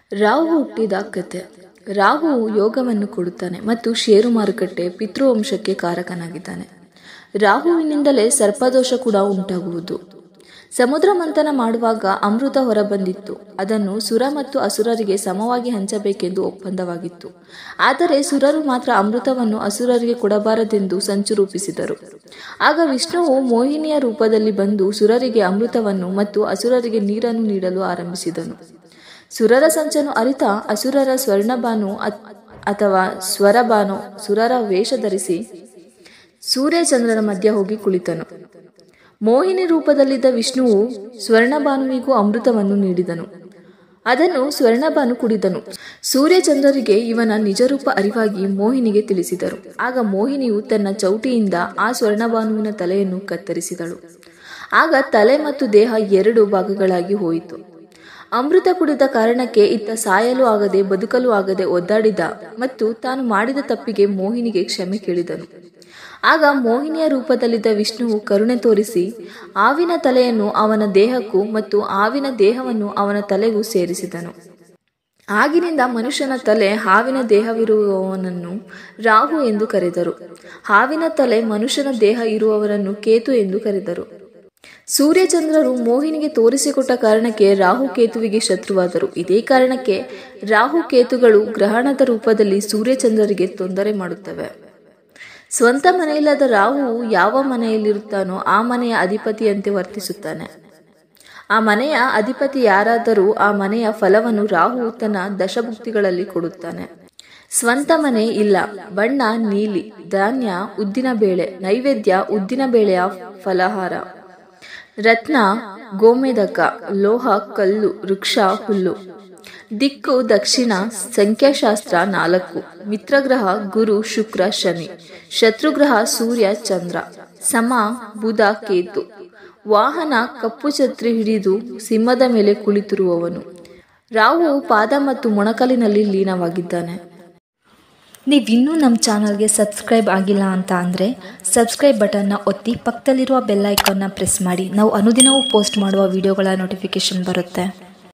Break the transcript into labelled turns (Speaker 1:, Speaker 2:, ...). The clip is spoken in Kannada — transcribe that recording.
Speaker 1: ರಾಹು ಹುಟ್ಟಿದ ಕತೆ ರಾಹು ಯೋಗವನ್ನು ಕೊಡುತ್ತಾನೆ ಮತ್ತು ಷೇರು ಮಾರುಕಟ್ಟೆ ಪಿತೃವಂಶಕ್ಕೆ ಕಾರಕನಾಗಿದ್ದಾನೆ ರಾಹುವಿನಿಂದಲೇ ಸರ್ಪದೋಷ ಕೂಡ ಉಂಟಾಗುವುದು ಸಮುದ್ರ ಮಂಥನ ಮಾಡುವಾಗ ಅಮೃತ ಹೊರಬಂದಿತ್ತು ಅದನ್ನು ಸುರ ಮತ್ತು ಅಸುರರಿಗೆ ಸಮವಾಗಿ ಹಂಚಬೇಕೆಂದು ಒಪ್ಪಂದವಾಗಿತ್ತು ಆದರೆ ಸುರರು ಮಾತ್ರ ಅಮೃತವನ್ನು ಅಸುರರಿಗೆ ಕೊಡಬಾರದೆಂದು ಸಂಚು ರೂಪಿಸಿದರು ಆಗ ವಿಷ್ಣುವು ಮೋಹಿನಿಯ ರೂಪದಲ್ಲಿ ಬಂದು ಸುರರಿಗೆ ಅಮೃತವನ್ನು ಮತ್ತು ಅಸುರರಿಗೆ ನೀರನ್ನು ನೀಡಲು ಆರಂಭಿಸಿದನು ಸುರರ ಸಂಚನ್ನು ಅರಿತ ಅಸುರರ ಸ್ವರ್ಣಬಾನು ಅತ್- ಅಥವಾ ಸ್ವರಬಾನು ಸುರರ ವೇಷ ಧರಿಸಿ ಸೂರ್ಯಚಂದ್ರನ ಮಧ್ಯೆ ಹೋಗಿ ಕುಳಿತನು ಮೋಹಿನಿ ರೂಪದಲ್ಲಿದ್ದ ವಿಷ್ಣುವು ಸ್ವರ್ಣಭಾನುವಿಗೂ ಅಮೃತವನ್ನು ನೀಡಿದನು ಅದನ್ನು ಸ್ವರ್ಣಭಾನು ಕುಡಿದನು ಸೂರ್ಯಚಂದ್ರರಿಗೆ ಇವನ ನಿಜರೂಪ ಅರಿವಾಗಿ ಮೋಹಿನಿಗೆ ತಿಳಿಸಿದರು ಆಗ ಮೋಹಿನಿಯು ತನ್ನ ಚೌಟಿಯಿಂದ ಆ ಸ್ವರ್ಣಭಾನುವಿನ ತಲೆಯನ್ನು ಕತ್ತರಿಸಿದಳು ಆಗ ತಲೆ ಮತ್ತು ದೇಹ ಎರಡು ಭಾಗಗಳಾಗಿ ಹೋಯಿತು ಅಮೃತ ಕುಡಿದ ಕಾರಣಕ್ಕೆ ಇತ್ತ ಸಾಯಲು ಆಗದೆ ಬದುಕಲು ಆಗದೆ ಒದ್ದಾಡಿದ ಮತ್ತು ತಾನು ಮಾಡಿದ ತಪ್ಪಿಗೆ ಮೋಹಿನಿಗೆ ಕ್ಷಮೆ ಕೇಳಿದನು ಆಗ ಮೋಹಿನಿಯ ರೂಪದಲ್ಲಿದ್ದ ವಿಷ್ಣುವು ಕರುಣೆ ತೋರಿಸಿ ಆವಿನ ತಲೆಯನ್ನು ಅವನ ದೇಹಕ್ಕೂ ಮತ್ತು ಆವಿನ ದೇಹವನ್ನು ಅವನ ತಲೆಗೂ ಸೇರಿಸಿದನು ಆಗಿನಿಂದ ಮನುಷ್ಯನ ತಲೆ ಹಾವಿನ ದೇಹವಿರುವವನನ್ನು ರಾಹು ಎಂದು ಕರೆದರು ಹಾವಿನ ತಲೆ ಮನುಷ್ಯನ ದೇಹ ಇರುವವರನ್ನು ಕೇತು ಎಂದು ಕರೆದರು ಸೂರ್ಯಚಂದ್ರರು ಮೋಹಿನಿಗೆ ತೋರಿಸಿಕೊಟ್ಟ ಕಾರಣಕ್ಕೆ ರಾಹು ಕೇತುವಿಗೆ ಶತ್ರುವಾದರು ಇದೇ ಕಾರಣಕ್ಕೆ ರಾಹು ಕೇತುಗಳು ಗ್ರಹಣದ ರೂಪದಲ್ಲಿ ಸೂರ್ಯಚಂದ್ರರಿಗೆ ತೊಂದರೆ ಮಾಡುತ್ತವೆ ಸ್ವಂತ ಮನೆಯಿಲ್ಲದ ರಾಹು ಯಾವ ಮನೆಯಲ್ಲಿರುತ್ತಾನೋ ಆ ಮನೆಯ ಅಧಿಪತಿಯಂತೆ ವರ್ತಿಸುತ್ತಾನೆ ಆ ಮನೆಯ ಅಧಿಪತಿ ಯಾರಾದರೂ ಆ ಮನೆಯ ಫಲವನ್ನು ರಾಹು ತನ್ನ ದಶಭುಕ್ತಿಗಳಲ್ಲಿ ಕೊಡುತ್ತಾನೆ ಸ್ವಂತ ಮನೆ ಇಲ್ಲ ಬಣ್ಣ ನೀಲಿ ಧಾನ್ಯ ಉದ್ದಿನ ಬೇಳೆ ನೈವೇದ್ಯ ಉದ್ದಿನ ಬೇಳೆಯ ಫಲಹಾರ ರತ್ನ ಗೋಮೇದಕ ಲೋಹ ಕಲ್ಲು ವೃಕ್ಷ ಹುಲ್ಲು ದಿಕ್ಕು ದಕ್ಷಿಣ ಸಂಖ್ಯಾಶಾಸ್ತ್ರ ನಾಲ್ಕು ಮಿತ್ರಗ್ರಹ ಗುರು ಶುಕ್ರ ಶನಿ ಶತ್ರುಗ್ರಹ ಸೂರ್ಯ ಚಂದ್ರ ಸಮ ಬುಧ ಕೇತು ವಾಹನ ಕಪ್ಪು ಛತ್ರಿ ಹಿಡಿದು ಸಿಂಹದ ಮೇಲೆ ಕುಳಿತಿರುವವನು ರಾಹು ಪಾದ ಮತ್ತು ಮೊಣಕಲಿನಲ್ಲಿ ಲೀನವಾಗಿದ್ದಾನೆ
Speaker 2: ನೀವಿನ್ನೂ ನಮ್ಮ ಚಾನಲ್ಗೆ ಸಬ್ಸ್ಕ್ರೈಬ್ ಆಗಿಲ್ಲ ಅಂತ ಅಂದರೆ ಸಬ್ಸ್ಕ್ರೈಬ್ ಬಟನ್ನ ಒತ್ತಿ ಪಕ್ಕದಲ್ಲಿರುವ ಬೆಲ್ ಐಕಾನ್ನ ಪ್ರೆಸ್ ಮಾಡಿ ನಾವು ಅನುದಿನವೂ ಪೋಸ್ಟ್ ಮಾಡುವ ವಿಡಿಯೋಗಳ ನೋಟಿಫಿಕೇಷನ್ ಬರುತ್ತೆ